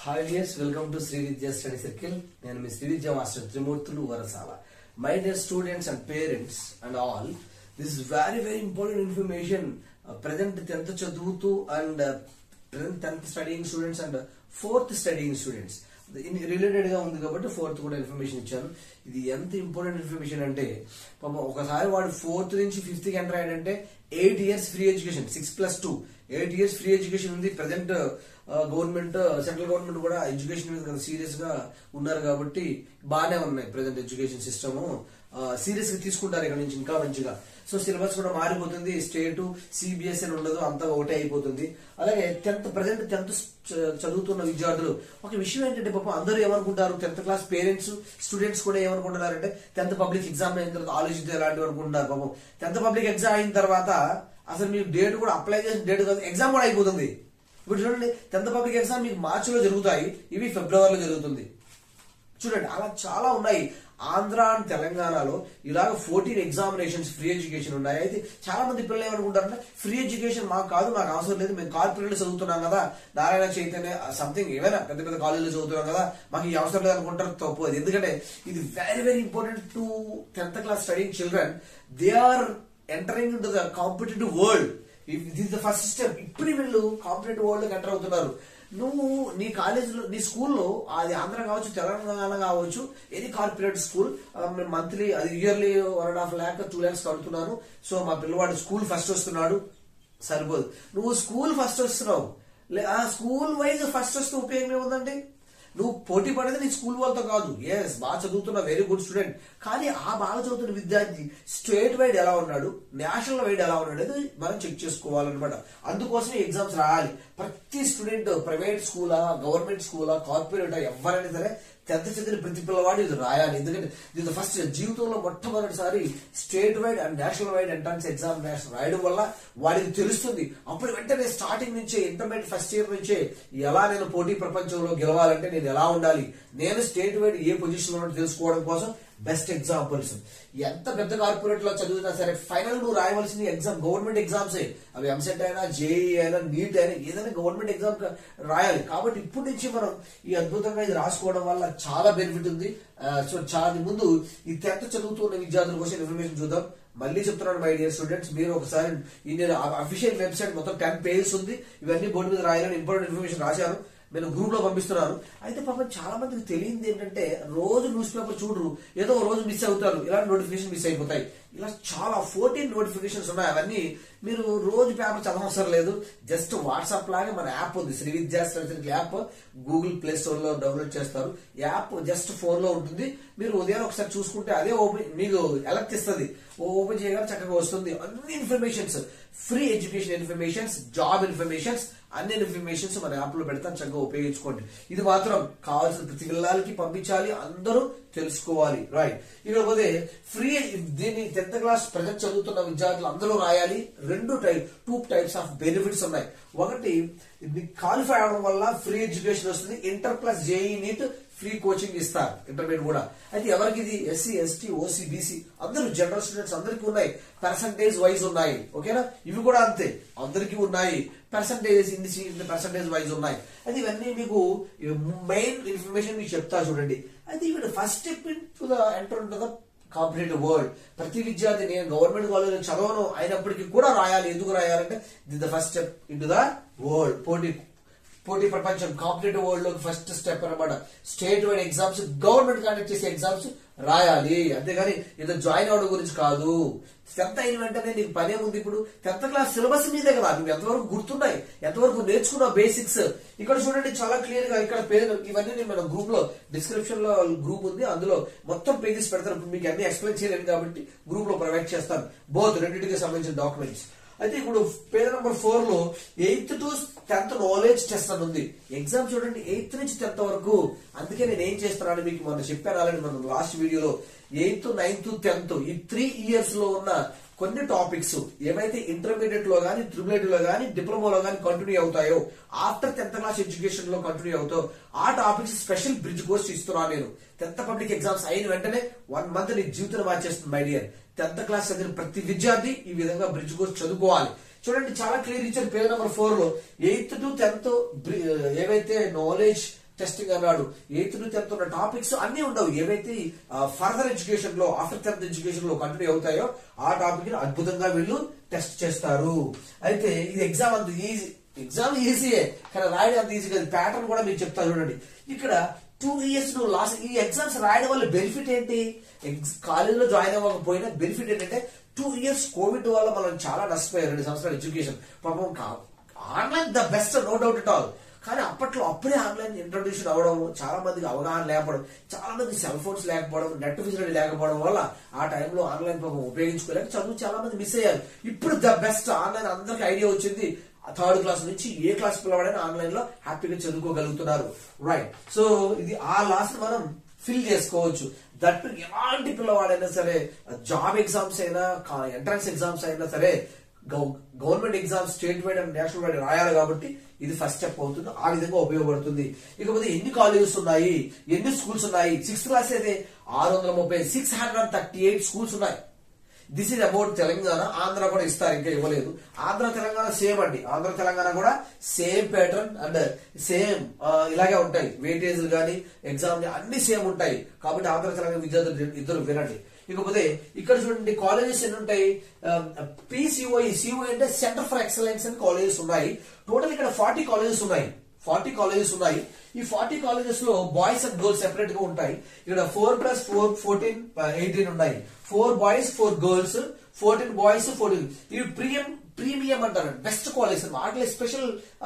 hi dears welcome to Sri Vidya study circle నేను మీ Sri Vidya master Trimurthulu Varasala my dear students and parents and all this is very very important information present tenth చదువుతూ and present tenth studying students and fourth studying students related గా ఉంది కాబట్టి fourth కూడా information ఇచ్చాను ఇది ఎంత ఇంపార్టెంట్ ఇన్ఫర్మేషన్ అంటే పాపం ఒకసారి వాడు ఫోర్త్ నుంచి ఫిఫ్త్ కి ఎంటర్ అయ్యాడంటే eight years free education six plus two eight years free education ఉంది ప్రజెంట్ గవర్నమెంట్ సెంట్రల్ గవర్నమెంట్ కూడా ఎడ్యుకేషన్ మీద సీరియస్ గా ఉన్నారు కాబట్టి బాగానే ఉన్నాయి ప్రజెంట్ ఎడ్యుకేషన్ సిస్టమ్ సీరియస్ గా తీసుకుంటారు ఇక్కడ నుంచి ఇంకా మంచిగా సో సిలబస్ కూడా మారిపోతుంది స్టేట్ సిబిఎస్ అని ఉండదు అంతా ఒకటే అయిపోతుంది అలాగే టెన్త్ ప్రజెంట్ టెన్త్ చదువుతున్న విద్యార్థులు ఒక విషయం ఏంటంటే పాపం అందరూ ఏమనుకుంటారు టెన్త్ క్లాస్ పేరెంట్స్ స్టూడెంట్స్ కూడా ఏమనుకుంటున్నారంటే టెన్త్ పబ్లిక్ ఎగ్జామ్ అయిన తర్వాత ఆలోచిస్తే ఎలాంటివి అనుకుంటున్నారు పాపం టెన్త్ పబ్లిక్ ఎగ్జామ్ అయిన తర్వాత అసలు మీకు డేట్ కూడా అప్లై చేసిన డేట్ కాదు ఎగ్జామ్ కూడా అయిపోతుంది ఇప్పుడు చూడండి టెన్త్ పబ్లిక్ ఎగ్జామ్ మీకు మార్చిలో జరుగుతాయి ఇవి ఫిబ్రవరిలో జరుగుతుంది చూడండి అలా చాలా ఉన్నాయి ఆంధ్ర అండ్ తెలంగాణలో ఇలాగ ఫోర్టీన్ ఎగ్జామినేషన్స్ ఫ్రీ ఎడ్యుకేషన్ ఉన్నాయి అయితే చాలా మంది పిల్లలు ఏమనుకుంటారంటే ఫ్రీ ఎడ్యుకేషన్ మాకు కాదు మాకు అవసరం లేదు మేము కార్పొరేట్ చదువుతున్నాం కదా నారాయణ చైతన్య సంథింగ్ ఏమైనా పెద్ద పెద్ద కాలేజీలో చదువుతున్నాం కదా మాకు ఈ అవసరం లేదు అనుకుంటారు తప్పు అది ఎందుకంటే ఇది very very important to tenth class studying children they are entering to the competitive world this the first step ఇప్పుడు వీళ్ళు కాంపిటేటివ్ వరల్డ్ ఎంటర్ అవుతున్నారు నువ్వు నీ కాలేజీలో నీ స్కూల్లో అది ఆంధ్ర కావచ్చు తెలంగాణ కావచ్చు ఎనీ కార్పొరేట్ స్కూల్ మంత్లీ అది yearly one and half lakh two lakhs కడుతున్నాను సో మా పిల్లవాడు స్కూల్ ఫస్ట్ వస్తున్నాడు సరిపోదు నువ్వు స్కూల్ ఫస్ట్ వస్తున్నావు ఆ స్కూల్ వైజ్ ఫస్ట్ వస్తే ఉపయోగం ఏముందండి నువ్వు పోటీ పడేది నీ స్కూల్ వాళ్ళతో కాదు ఎస్ బాగా చదువుతున్న వెరీ గుడ్ స్టూడెంట్ కానీ ఆ బాగా చదువుతున్న విద్యార్థి స్టేట్ వైడ్ ఎలా ఉన్నాడు నేషనల్ వైడ్ ఎలా ఉన్నాడు అనేది మనం చెక్ చేసుకోవాలన్నమాట అందుకోసమే ఎగ్జామ్స్ రాయాలి ప్రతి స్టూడెంట్ ప్రైవేట్ స్కూలా గవర్నమెంట్ స్కూలా కార్పొరేట్ ఎవరైనా సరే టెన్త్ చదివిన ప్రతి పిల్లవాడు ఇది రాయాలి ఎందుకంటే ఇది ఫస్ట్ జీవితంలో మొట్టమొదటిసారి state wide and national wide entrance examination రాయడం వల్ల వాడికి తెలుస్తుంది అప్పుడు వెంటనే స్టార్టింగ్ నుంచే ఇంటర్మీడియట్ ఫస్ట్ ఇయర్ నుంచే ఎలా నేను పోటీ ప్రపంచంలో గెలవాలంటే నేను ఎలా ఉండాలి నేను స్టేట్ వైడ్ ఏ పొజిషన్ లో తెలుసుకోవడం కోసం బెస్ట్ ఎగ్జాంపుల్స్ ఎంత పెద్ద కార్పొరేట్ లో చదివినా సరే ఫైనల్ నువ్వు రాయవలసింది ఎగ్జామ్ గవర్నమెంట్ ఎగ్జామ్స్ అవి ఎంసెట్ అయినా జేఈ అయినా నీట్ అయినా ఏదైనా గవర్నమెంట్ ఎగ్జామ్ రాయాలి కాబట్టి ఇప్పటి నుంచి మనం ఈ అద్భుతంగా ఇది రాసుకోవడం వల్ల చాలా బెనిఫిట్ ఉంది సో చాలా ముందు ఈ టెన్త్ చదువుతున్న విద్యార్థుల కోసం ఇన్ఫర్మేషన్ చూద్దాం మళ్ళీ చెప్తున్నాను మై డియర్ స్టూడెంట్స్ మీరు ఒకసారి నేను అఫీషియల్ వెబ్సైట్ మొత్తం టెన్ పేజెస్ ఉంది ఇవన్నీ బోర్డు మీద రాయాలని ఇంపార్టెంట్ ఇన్ఫర్మేషన్ రాశాను నేను గ్రూప్ లో పంపిస్తున్నాను అయితే పాపం చాలా మందికి తెలియంది ఏంటంటే రోజు న్యూస్ పేపర్ చూడరు ఏదో ఒక రోజు మిస్ అవుతారు ఇలాంటి నోటిఫికేషన్ మిస్ అయిపోతాయి ఇలా చాలా ఫోర్టీన్ నోటిఫికేషన్స్ ఉన్నాయి అవన్నీ మీరు రోజు పేపర్ చదవవసరం లేదు జస్ట్ వాట్సాప్ లాగే మన యాప్ ఉంది Sri Vidya app Google Play Store లో డౌన్లోడ్ చేస్తారు యాప్ జస్ట్ ఫోన్ లో ఉంటుంది మీరు ఉదయం ఒకసారి చూసుకుంటే అదే ఓపెన్ మీకు ఎలక్ట్ ఇస్తుంది ఓపెన్ చేయగానే చక్కగా వస్తుంది అన్ని informations free education informations job informations అన్ని ఇన్ఫర్మేషన్స్ మన యాప్ లో పెడతాం చక్కగా ఉపయోగించుకోండి ఇది మాత్రం కావాల్సిన ప్రతి పిల్లలకి పంపించాలి అందరూ తెలుసుకోవాలి రైట్ ఇక్కడ పోతే ఫ్రీ దీన్ని టెన్త్ క్లాస్ ప్రజెంట్ చదువుతున్న విద్యార్థులు అందరూ రాయాలి రెండు type two types of benefits ఉన్నాయి ఒకటి క్వాలిఫై అవడం వల్ల ఫ్రీ ఎడ్యుకేషన్ వస్తుంది inter plus JEE NEET free coaching ఇస్తారు ఇంటర్మీడియట్ కూడా అయితే ఎవరికి ఇది ఎస్సీ ఎస్టీ ఓసీ బీసీ అందరూ జనరల్ స్టూడెంట్స్ అందరికీ ఉన్నాయి పర్సంటేజ్ వైజ్ ఉన్నాయి ఓకేనా ఇవి కూడా అంతే అందరికీ ఉన్నాయి పర్సంటేజ్ ఇన్ని పర్సంటేజ్ వైజ్ ఉన్నాయి అయితే ఇవన్నీ మీకు మెయిన్ ఇన్ఫర్మేషన్ మీకు చెప్తా చూడండి అయితే ఇవి first step in to the enter to the competitive world ప్రతి విద్యార్థి నేను గవర్నమెంట్ కాలేజ్ చదవను అయినప్పటికీ కూడా రాయాలి ఎందుకు రాయాలంటే the the first step in to the world పోటీ పోటీ ప్రపంచం కాంపిటేటివ్ వరల్డ్ లో ఫస్ట్ స్టెప్ అనమాట state wide exams government conduct చేసే ఎగ్జామ్స్ రాయాలి అంతేగాని ఏదో జాయిన్ అవడం గురించి కాదు టెన్త్ అయిన వెంటనే నీకు పనే ఉంది ఇప్పుడు టెన్త్ క్లాస్ సిలబస్ మీదే కదా నువ్వు ఎంతవరకు గుర్తున్నాయి ఎంతవరకు నేర్చుకున్నావు బేసిక్స్ ఇక్కడ చూడండి చాలా క్లియర్ గా ఇక్కడ పేరు ఇవన్నీ మన గ్రూప్ లో డిస్క్రిప్షన్ లో గ్రూప్ ఉంది అందులో మొత్తం పేజెస్ పెడతాను ఇప్పుడు మీకు అన్ని ఎక్స్ప్లెయిన్ చేయలేను కాబట్టి గ్రూప్ లో ప్రొవైడ్ చేస్తాను బోత్ రెండింటికి సంబంధించిన డాక్యుమెంట్స్ అయితే ఇప్పుడు పేజ్ నెంబర్ ఫోర్ లో eighth to tenth knowledge test అని ఉంది ఎగ్జామ్ చూడండి ఎయిత్ నుంచి టెన్త్ వరకు అందుకే నేను ఏం చేస్తున్నాను మీకు మొన్న చెప్పాను ఆల్రెడీ మనం లాస్ట్ వీడియోలో ఎయిత్ నైన్త్ టెన్త్ ఈ త్రీ ఇయర్స్ లో ఉన్న కొన్ని టాపిక్స్ ఏవైతే ఇంటర్మీడియట్ లో గానీ ట్రిపుల్ లో గానీ డిప్లొమాలో గానీ కంటిన్యూ అవుతాయో ఆఫ్టర్ టెన్త్ క్లాస్ ఎడ్యుకేషన్ లో కంటిన్యూ అవుతాయో ఆ టాపిక్స్ స్పెషల్ బ్రిడ్జ్ కోర్స్ ఇస్తున్నా నేను టెన్త్ పబ్లిక్ ఎగ్జామ్స్ అయిన వెంటనే వన్ మంత్ నీ జీవితం మార్చేస్తుంది మై డియర్ టెన్త్ క్లాస్ చదివిన ప్రతి విద్యార్థి ఈ విధంగా బ్రిడ్జ్ కోర్స్ చదువుకోవాలి చూడండి చాలా క్లియర్ ఇచ్చారు పేజ్ నెంబర్ ఫోర్ లో ఎయిత్ టు టెన్త్ ఏవైతే నాలెడ్జ్ టెస్టింగ్ అన్నాడు ఎయిత్ టు టెన్త్ ఉన్న టాపిక్స్ అన్ని ఉండవు ఏవైతే ఫర్దర్ ఎడ్యుకేషన్ లో ఆఫ్టర్ టెన్త్ ఎడ్యుకేషన్ లో కంటిన్యూ అవుతాయో ఆ టాపిక్ ని అద్భుతంగా వీళ్ళు టెస్ట్ చేస్తారు అయితే ఇది ఎగ్జామ్ అంత ఈజీ ఎగ్జామ్ ఈజీయే కానీ రాయడం అంత ఈజీ కాదు ప్యాటర్న్ కూడా మీకు చెప్తా చూడండి ఇక్కడ టూ ఇయర్స్ నువ్వు లాస్ట్ ఈ ఎగ్జామ్స్ రాయడం వల్ల బెనిఫిట్ ఏంటి కాలేజీలో జాయిన్ అవ్వకపోయినా బెనిఫిట్ ఏంటంటే టూ ఇయర్స్ కోవిడ్ వల్ల మనం చాలా నష్టపోయారు రెండు సంవత్సరాల ఎడ్యుకేషన్ పాపం online the best no doubt it all కానీ అప్పట్లో అప్పుడే ఆన్లైన్ ఇంట్రొడ్యూషన్ అవ్వడం చాలా మందికి అవగాహన లేకపోవడం చాలా మంది సెల్ ఫోన్స్ లేకపోవడం నెట్ ఫెసిలిటీ లేకపోవడం వల్ల ఆ టైంలో ఆన్లైన్ పాపం ఉపయోగించుకోలేక చదువు చాలా మంది మిస్ అయ్యారు ఇప్పుడు ద బెస్ట్ ఆన్లైన్ అందరికి ఐడియా వచ్చింది థర్డ్ క్లాస్ నుంచి ఏ క్లాస్ పిల్లవాడైనా ఆన్లైన్ లో హ్యాపీగా చదువుకోగలుగుతున్నారు రైట్ సో ఇది ఆ లాస్ట్ మనం ఫిల్ చేసుకోవచ్చు దట్ ఎలాంటి పిల్లవాడైనా సరే జాబ్ ఎగ్జామ్స్ అయినా ఎంట్రన్స్ ఎగ్జామ్స్ అయినా సరే government exams state wide and national wide రాయాలి కాబట్టి ఇది ఫస్ట్ స్టెప్ అవుతుంది ఆ విధంగా ఉపయోగపడుతుంది ఇకపోతే ఎన్ని కాలేజెస్ ఉన్నాయి ఎన్ని స్కూల్స్ ఉన్నాయి సిక్స్త్ క్లాస్ అయితే ఆరు వందల ముప్పై six hundred thirty eight schools ఉన్నాయి this is about Telangana Andhra కూడా ఇస్తారు ఇంకా ఇవ్వలేదు ఆంధ్ర తెలంగాణ సేమ్ అండి ఆంధ్ర తెలంగాణ కూడా సేమ్ ప్యాటర్న్ అండ్ సేమ్ ఇలాగే ఉంటాయి వెయిటేజ్ కానీ ఎగ్జామ్ అన్ని సేమ్ ఉంటాయి కాబట్టి ఆంధ్ర తెలంగాణ విద్యార్థులు ఇద్దరు వినండి ఇకపోతే ఇక్కడ చూడండి కాలేజెస్ ఎన్ని ఉంటాయి పిసిఓఈ సిఓ అంటే సెంటర్ ఫర్ ఎక్సలెన్స్ అని కాలేజెస్ ఉన్నాయి టోటల్ ఇక్కడ ఫార్టీ కాలేజెస్ ఉన్నాయి ఫార్టీ కాలేజెస్ ఉన్నాయి ఈ ఫార్టీ కాలేజెస్ లో బాయ్స్ అండ్ గర్ల్స్ సెపరేట్ గా ఉంటాయి ఇక్కడ four plus four fourteen eighteen ఉన్నాయి four boys four girls fourteen boys fourteen ఇవి ప్రియం ప్రీమియం అంటారు బెస్ట్ కాలేజ్ వాటిలో స్పెషల్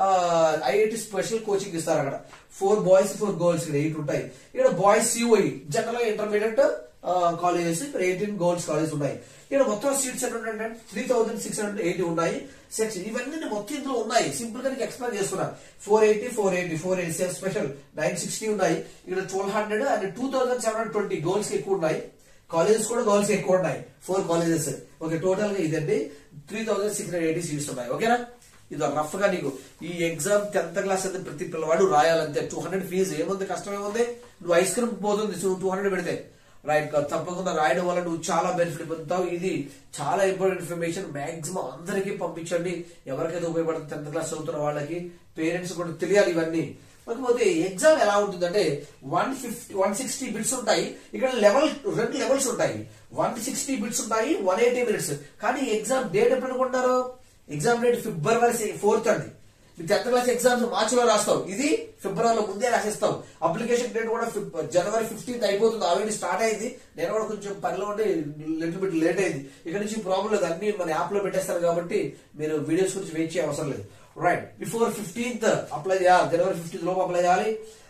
ఐఐటి స్పెషల్ కోచింగ్ ఇస్తారు అక్కడ ఫోర్ బాయ్స్ ఫోర్ గర్ల్స్ ఇక్కడ ఎయిట్ ఉంటాయి ఇక్కడ boys COE general intermediate colleges ఇక్కడ ఎయిటీన్ గర్ల్స్ కాలేజ్ ఉన్నాయి ఇక్కడ మొత్తం సీట్స్ ఎక్కడ ఉంటాయంటే three thousand six hundred eighty ఉన్నాయి సెక్షన్ ఇవన్నీ మొత్తం ఇందులో ఉన్నాయి సింపుల్ గా నీకు ఎక్స్ప్లెయిన్ చేస్తున్నాను four eighty four eighty four eighty seven special nine sixty ఉన్నాయి ఇక్కడ twelve hundred and two thousand seven hundred twenty girls ఎక్కువ ఉన్నాయి కాలేజెస్ కూడా గర్ల్స్ ఎక్కువ ఉన్నాయి ఫోర్ కాలేజెస్ ఓకే టోటల్ గా ఇదండి three thousand six hundred eighty seats ఉన్నాయి ఓకేనా ఇది రఫ్ గా నీకు ఈ ఎగ్జామ్ టెన్త్ క్లాస్ అయితే ప్రతి పిల్లవాడు రాయాలంతే టూ హండ్రెడ్ ఫీజు ఏముంది కష్టం ఏముంది నువ్వు ఐస్ క్రీమ్ పోతుంది టూ హండ్రెడ్ పెడితే రైట్ తప్పకుండా రాయడం వల్ల నువ్వు చాలా బెనిఫిట్ పొందుతావు ఇది చాలా ఇంపార్టెంట్ ఇన్ఫర్మేషన్ మాక్సిమం అందరికీ పంపించండి ఎవరికైతే ఉపయోగపడుతుంది టెన్త్ క్లాస్ చదువుతున్న వాళ్ళకి పేరెంట్స్ కూడా తెలియాలి ఇవన్నీ కాకపోతే ఎగ్జామ్ ఎలా ఉంటుందంటే one fifty one sixty bits ఉంటాయి ఇక్కడ లెవెల్ రెండు లెవెల్స్ ఉంటాయి వన్ సిక్స్టీ బిట్స్ ఉంటాయి వన్ ఎయిటీ మినిట్స్ కానీ ఎగ్జామ్ డేట్ ఎప్పుడు అనుకుంటారు ఎగ్జామ్ డేట్ ఫిబ్రవరి ఫోర్త్ అండి మీ టెన్త్ క్లాస్ ఎగ్జామ్స్ మార్చిలో రాస్తావు ఇది ఫిబ్రవరిలో ముందే రాసేస్తావు అప్లికేషన్ డేట్ కూడా జనవరి ఫిఫ్టీన్త్ అయిపోతుంది ఆల్రెడీ స్టార్ట్ అయింది నేను కూడా కొంచెం పనిలో ఉండి లిటిల్ బిట్ లేట్ అయింది ఇక్కడ నుంచి ప్రాబ్లం లేదు అన్ని మన యాప్ లో పెట్టేస్తారు కాబట్టి మీరు వీడియోస్ గురించి వెయిట్ చేయ అవసరం లేదు రైట్ బిఫోర్ ఫిఫ్టీన్త్ అప్లై చేయాలి జనవరి ఫిఫ్టీన్త్ లోపు అప్లై చేయాలి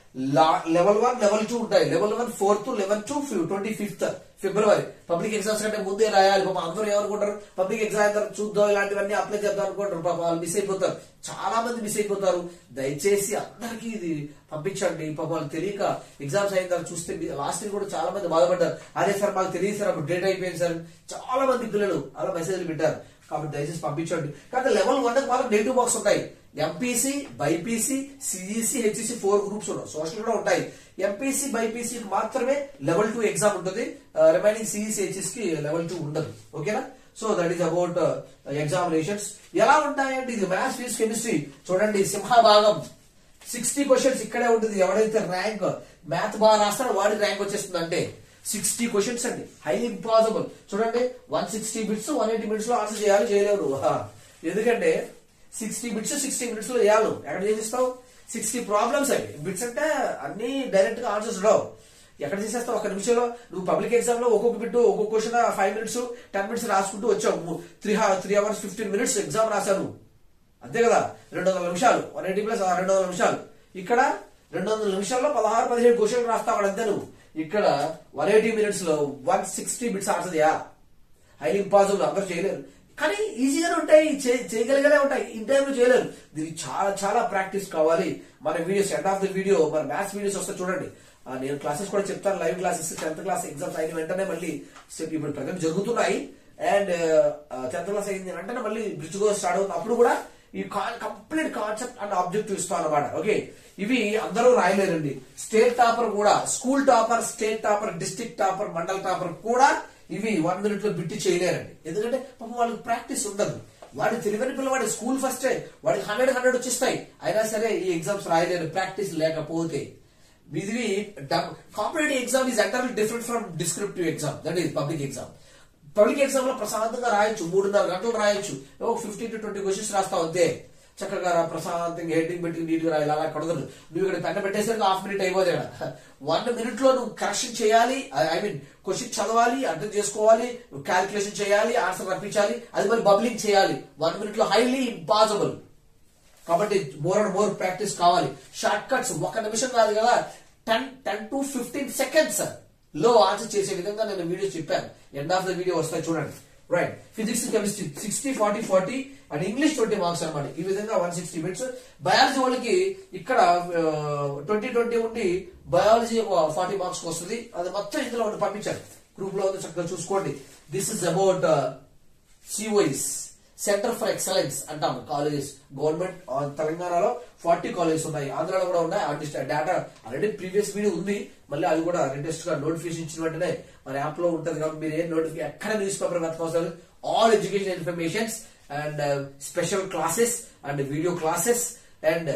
లెవెల్ వన్ లెవెల్ టూ ఉంటాయి level one fourth level two twenty fifth ఫిబ్రవరి పబ్లిక్ ఎగ్జామ్స్ కంటే ముందే రాయాలి పాప అందరూ ఏమనుకుంటారు పబ్లిక్ ఎగ్జామ్ తర్వాత చూద్దాం ఇలాంటివన్నీ అప్లై చేద్దాం అనుకుంటారు పాప వాళ్ళు మిస్ అయిపోతారు చాలా మంది మిస్ అయిపోతారు దయచేసి అందరికీ ఇది పంపించండి పాప వాళ్ళు తెలియక ఎగ్జామ్స్ అయిన తర్వాత చూస్తే లాస్ట్ ఇయర్ కూడా చాలా మంది బాధపడ్డారు అదే సార్ మాకు తెలియదు సార్ అప్పుడు డేట్ అయిపోయింది సార్ చాలా మంది పిల్లలు అలా మెసేజ్లు పెట్టారు కాబట్టి దయచేసి పంపించండి కానీ లెవెల్ వన్ మాత్రం నెగిటివ్ బాక్స్ ఉంటాయి MPC BiPC CEC HEC four groups ఉన్నాయి సోషల్ కూడా ఉంటాయి ఎంపీసీ బైపీసీ మాత్రమే లెవెల్ టూ ఎగ్జామ్ ఉంటుంది రిమైనింగ్ సిఈసి హెచ్ఎస్ కి లెవెల్ టూ ఉండదు ఓకేనా so that is about examinations ఎలా ఉంటాయంటే ఇది మ్యాథ్స్ ఫిజిక్స్ కెమిస్ట్రీ చూడండి సింహభాగం సిక్స్టీ క్వశ్చన్స్ ఇక్కడే ఉంటుంది ఎవడైతే ర్యాంక్ మ్యాథ్ బాగా రాస్తాడో వాడి ర్యాంక్ వచ్చేస్తుంది అంటే సిక్స్టీ క్వశ్చన్స్ అండి హైలీ ఇంపాసిబుల్ చూడండి one sixty bits one eighty minutes లో ఆన్సర్ చేయాలి చేయలేరు ఎందుకంటే సిక్స్టీ బిట్స్ సిక్స్టీ మినిట్స్ లో చేయాలి ఎక్కడ చేసిస్తావు సిక్స్టీ ప్రాబ్లమ్స్ అవి బిట్స్ అంటే అన్ని డైరెక్ట్ గా ఆన్సర్స్ రావు ఎక్కడ చేసేస్తావు ఒక నిమిషంలో నువ్వు పబ్లిక్ ఎగ్జామ్ లో ఒక్కొక్క బిట్ ఒక్కొక్క question five minutes ten minutes రాసుకుంటూ వచ్చావు three three hours fifteen minutes exam రాశాను అంతే కదా రెండు వందల నిమిషాలు వన్ ఎయిటీ ప్లస్ రెండు వందల నిమిషాలు ఇక్కడ రెండు వందల నిమిషాల్లో పదహారు పదిహేడు క్వశ్చన్ రాస్తావు అంతే నువ్వు ఇక్కడ వన్ ఎయిటీ మినిట్స్ లో వన్ సిక్స్టీ బిట్స్ ఆన్సర్ చేయాలి హైలీ ఇంపాసిబుల్ అందరూ చేయలేరు కానీ ఈజీగానే ఉంటాయి చేయగలిగానే ఉంటాయి ఇన్ టైంలో చేయలేరు దీనికి చాలా చాలా ప్రాక్టీస్ కావాలి మన videos end of the video మన మ్యాథ్స్ వీడియోస్ వస్తే చూడండి నేను క్లాసెస్ కూడా చెప్తాను live classes tenth class exams అయిన వెంటనే మళ్ళీ ఇప్పుడు ప్రజెంట్ జరుగుతున్నాయి అండ్ టెన్త్ క్లాస్ అయింది వెంటనే మళ్ళీ బ్రిడ్జ్ గో స్టార్ట్ అవుతుంది అప్పుడు కూడా ఈ కంప్లీట్ కాన్సెప్ట్ అండ్ ఆబ్జెక్టివ్ ఇస్తాను అనమాట ఓకే ఇవి అందరూ రాయలేరండి స్టేట్ టాపర్ కూడా school topper state topper district topper mandal topper కూడా ఇవి వన్ మినిట్ లో బిట్టి చేయలేరండి ఎందుకంటే పాపం వాళ్ళకి ప్రాక్టీస్ ఉండదు వాడి తెలివైన పిల్లవాడి స్కూల్ ఫస్టే వాడికి హండ్రెడ్ హండ్రెడ్ వచ్చేస్తాయి అయినా సరే ఈ ఎగ్జామ్స్ రాయలేరు ప్రాక్టీస్ లేకపోతే ఇది competitive exam is entirely different from descriptive exam that is public exam public exam లో ప్రశాంతంగా రాయొచ్చు మూడున్నర గంటలు రాయొచ్చు ఓ ఫిఫ్టీన్ టు ట్వంటీ క్వశ్చన్స్ రాస్తావు అంతే చక్కగా రా ప్రశాంతంగా హెడ్డింగ్ పెట్టి నీట్ గా రాయాలి అలా కొడదు నువ్వు ఇక్కడ పెద్ద పెట్టేసరికి హాఫ్ మినిట్ అయిపోతే వన్ మినిట్ లో నువ్వు కరెక్షన్ చేయాలి ఐ మీన్ క్వశ్చన్ చదవాలి అర్థం చేసుకోవాలి క్యాల్కులేషన్ చేయాలి ఆన్సర్ రప్పించాలి అది మరి బబ్లింగ్ చేయాలి వన్ మినిట్ లో హైలీ ఇంపాసిబుల్ కాబట్టి మోర్ అండ్ మోర్ ప్రాక్టీస్ కావాలి షార్ట్ కట్స్ ఒక నిమిషం కాదు కదా ten ten to fifteen seconds లో ఆన్సర్ చేసే విధంగా నేను వీడియో చెప్పాను ఎండ్ ఆఫ్ ద వీడియో వస్తాయి చూడండి right physics chemistry sixty forty forty and English twenty marks అనమాట ఈ విధంగా వన్ సిక్స్టీ మినిట్స్ బయాలజీ వాళ్ళకి ఇక్కడ ట్వంటీ ట్వంటీ ఉండి బయాలజీ ఫార్టీ మార్క్స్ వస్తుంది అది మొత్తం ఇందులో ఉండి పంపించారు గ్రూప్ లో ఉంది చక్కగా చూసుకోండి this is about COEs centre for excellence అంటాం కాలేజెస్ గవర్నమెంట్ తెలంగాణలో ఫార్టీ కాలేజెస్ ఉన్నాయి ఆంధ్రాలో కూడా ఉన్నాయి artist data already previous video ఉంది మళ్ళీ అది కూడా లేటెస్ట్ గా నోటిఫికేషన్ ఇచ్చిన వెంటనే మన యాప్ లో ఉంటుంది కాబట్టి మీరు ఏం నోటిఫికేషన్ ఎక్కడ న్యూస్ పేపర్ వెతకవసరం all education informations and special classes and video classes and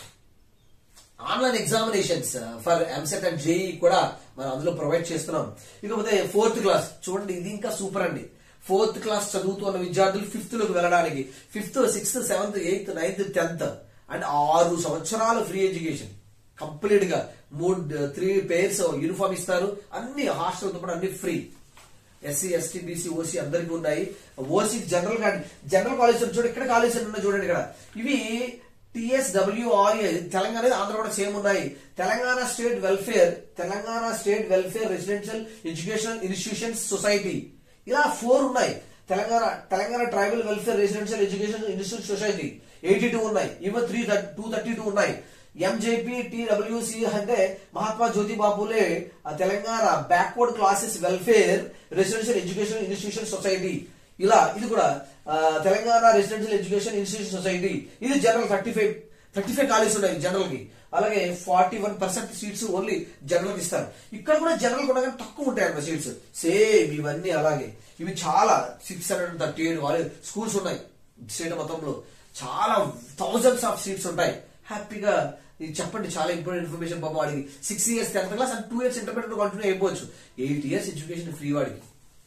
online examinations for EAMCET and JEE కూడా మనం అందులో ప్రొవైడ్ చేస్తున్నాం ఇకపోతే ఫోర్త్ క్లాస్ చూడండి ఇది ఇంకా సూపర్ అండి ఫోర్త్ క్లాస్ చదువుతున్న విద్యార్థులు ఫిఫ్త్ లోకి వెళ్ళడానికి fifth sixth seventh eighth ninth tenth and ఆరు సంవత్సరాలు ఫ్రీ ఎడ్యుకేషన్ కంప్లీట్ గా మూడు త్రీ పేర్స్ యూనిఫామ్ ఇస్తారు అన్ని హాస్టల్ తో పాటు అన్ని free SC ST BC OC అందరికీ ఉన్నాయి ఓసీ జనరల్ గా జనరల్ కాలేజ్ చూడండి ఇక్కడ కాలేజ్ ఉన్నాయి చూడండి ఇక్కడ ఇవి టిఎస్డబ్ల్యూఆర్ఏ తెలంగాణ ఆంధ్ర కూడా సేమ్ ఉన్నాయి Telangana state welfare Telangana state welfare residential educational institutions society ఇలా ఫోర్ ఉన్నాయి Telangana Telangana tribal welfare residential education institute society eighty two ఉన్నాయి ఇవి త్రీ టూ థర్టీ టూ ఉన్నాయి ఎంజేపీ టిడబ్ల్యూసి అంటే Mahatma Jyoti Bapule Telangana backward classes welfare residential education institution society ఇలా ఇది కూడా Telangana residential education institution society ఇది general thirty five thirty five college ఉన్నాయి general కి అలాగే forty one percent seats only general కి ఇస్తారు ఇక్కడ కూడా జనరల్ కూడా తక్కువ ఉంటాయి అన్నమాట సీట్స్ సేమ్ ఇవన్నీ అలాగే ఇవి చాలా six hundred thirty eight college schools ఉన్నాయి స్టేట్ మొత్తంలో చాలా థౌజండ్స్ ఆఫ్ సీట్స్ ఉంటాయి హ్యాపీగా ఇది చెప్పండి చాలా ఇంపార్టెంట్ ఇన్ఫర్మేషన్ పాపం వాడికి six years tenth class and two years intermediate continue అయిపోవచ్చు ఎయిట్ ఇయర్స్ ఎడ్యుకేషన్ ఫ్రీ వాడికి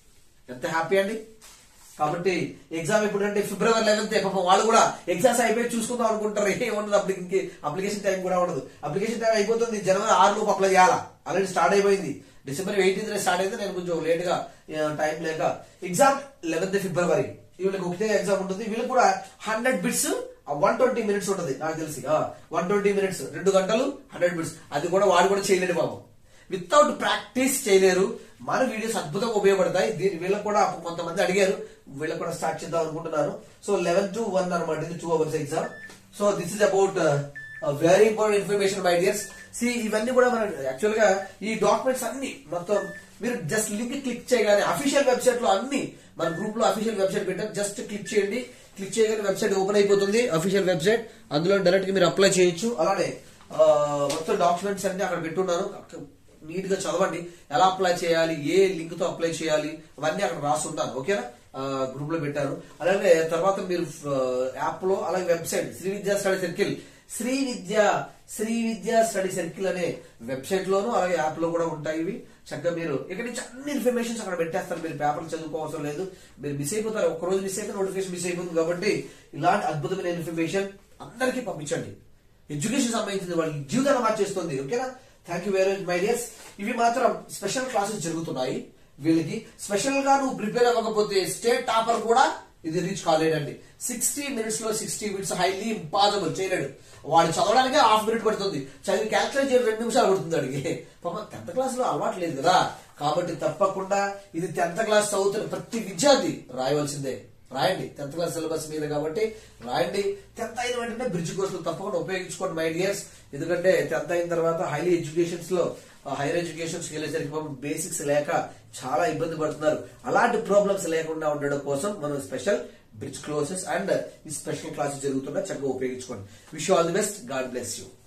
ఎంత హ్యాపీ అండి కాబట్టి ఎగ్జామ్ ఎప్పుడంటే ఫిబ్రవరి లెవెన్త్ పాపం వాళ్ళు కూడా ఎగ్జామ్స్ అయిపోయి చూసుకుందాం అనుకుంటారు ఏ ఉండదు అప్పుడు ఇంకే అప్లికేషన్ టైం కూడా ఉండదు అప్లికేషన్ టైం అయిపోతుంది జనవరి ఆరు లోపు అప్లై చేయాలా ఆల్రెడీ స్టార్ట్ అయిపోయింది డిసెంబర్ ఎయిటీన్త్ స్టార్ట్ అయితే నేను కొంచెం లేట్ గా టైం లేక ఎగ్జామ్ లెవెన్త్ ఫిబ్రవరి వీళ్ళకి ఒకటే ఎగ్జామ్ ఉంటుంది వీళ్ళకి కూడా hundred bits one twenty minutes ఉంటుంది నాకు తెలిసి వన్ ట్వంటీ మినిట్స్ రెండు గంటలు హండ్రెడ్ మినిట్స్ అది కూడా వాడు కూడా చేయలేడు బాబు వితౌట్ ప్రాక్టీస్ చేయలేరు మన వీడియోస్ అద్భుతంగా ఉపయోగపడతాయి దీని వీళ్ళకి కూడా కొంతమంది అడిగారు వీళ్ళకి కూడా స్టార్ట్ చేద్దాం అనుకుంటున్నాను సో లెవెన్ టు వన్ అనమాట ఇది two hours exam so this is about very important information my dears సి ఇవన్నీ కూడా మనం యాక్చువల్ గా ఈ డాక్యుమెంట్స్ అన్ని మొత్తం మీరు జస్ట్ లింక్ క్లిక్ చేయగానే అఫీషియల్ వెబ్సైట్ లో అన్ని మన గ్రూప్ లో అఫీషియల్ వెబ్సైట్ పెట్టారు జస్ట్ క్లిక్ చేయండి క్లిక్ చేయగానే వెబ్సైట్ ఓపెన్ అయిపోతుంది అఫీషియల్ వెబ్సైట్ అందులో డైరెక్ట్ గా మీరు అప్లై చేయొచ్చు అలానే ఆ, మొత్తం డాక్యుమెంట్స్ అన్ని అక్కడ పెట్టున్నాను నీట్ గా చదవండి ఎలా అప్లై చేయాలి ఏ లింక్ తో అప్లై చేయాలి అవన్నీ అక్కడ రాసుంటాను ఓకేనా గ్రూప్ లో పెట్టారు అలాగే తర్వాత మీరు యాప్ లో అలాగే website Shri Vidya study circle Shri Vidya Shri Vidya study circle అనే వెబ్సైట్ లోను అలాగే యాప్ లో కూడా ఉంటాయి ఇవి చక్కగా మీరు ఇక్కడ నుంచి అన్ని ఇన్ఫర్మేషన్స్ అక్కడ పెట్టేస్తారు మీరు పేపర్లు చదువుకోవాల్సిన లేదు మీరు మిస్ అయిపోతారు ఒక రోజు మిస్ అయితే నోటిఫికేషన్ మిస్ అయిపోతుంది కాబట్టి ఇలాంటి అద్భుతమైన ఇన్ఫర్మేషన్ అందరికీ పంపించండి ఎడ్యుకేషన్ సంబంధించింది వాళ్ళ జీవితాన్ని మార్చేస్తుంది ఓకేనా thank you very much my dears ఇవి మాత్రం స్పెషల్ క్లాసెస్ జరుగుతున్నాయి వీళ్ళకి స్పెషల్ గా నువ్వు ప్రిపేర్ అవ్వకపోతే స్టేట్ టాపర్ కూడా ఇది రీచ్ కాలేడండి సిక్స్టీ మినిట్స్ లో సిక్స్టీ మినిట్స్ హైలీ ఇంపాసిబుల్ చేయలేడు వాడు చదవడానికి హాఫ్ మినిట్ పడుతుంది చదివి క్యాల్కులేట్ చేయడం రెండు నిమిషాలు పడుతుంది అడిగి పాప టెన్త్ క్లాస్ లో అలవాటు లేదు కదా కాబట్టి తప్పకుండా ఇది టెన్త్ క్లాస్ చదువుతున్న ప్రతి విద్యార్థి రాయవలసిందే రాయండి టెన్త్ క్లాస్ సిలబస్ మీద కాబట్టి రాయండి టెన్త్ అయిన వెంటనే బ్రిడ్జ్ కోర్సులు తప్పకుండా ఉపయోగించుకోండి మై డియర్స్ ఎందుకంటే టెన్త్ అయిన తర్వాత హైలీ ఎడ్యుకేషన్స్ లో హైయర్ ఎడ్యుకేషన్స్ వెళ్ళేసరికి పాపం బేసిక్స్ లేక చాలా ఇబ్బంది పడుతున్నారు అలాంటి ప్రాబ్లమ్స్ లేకుండా ఉండడం కోసం మనం స్పెషల్ బ్రిడ్జ్ క్లోసెస్ అండ్ ఈ స్పెషల్ క్లాసెస్ జరుగుతున్నా చక్కగా ఉపయోగించుకోండి wish all the best God bless you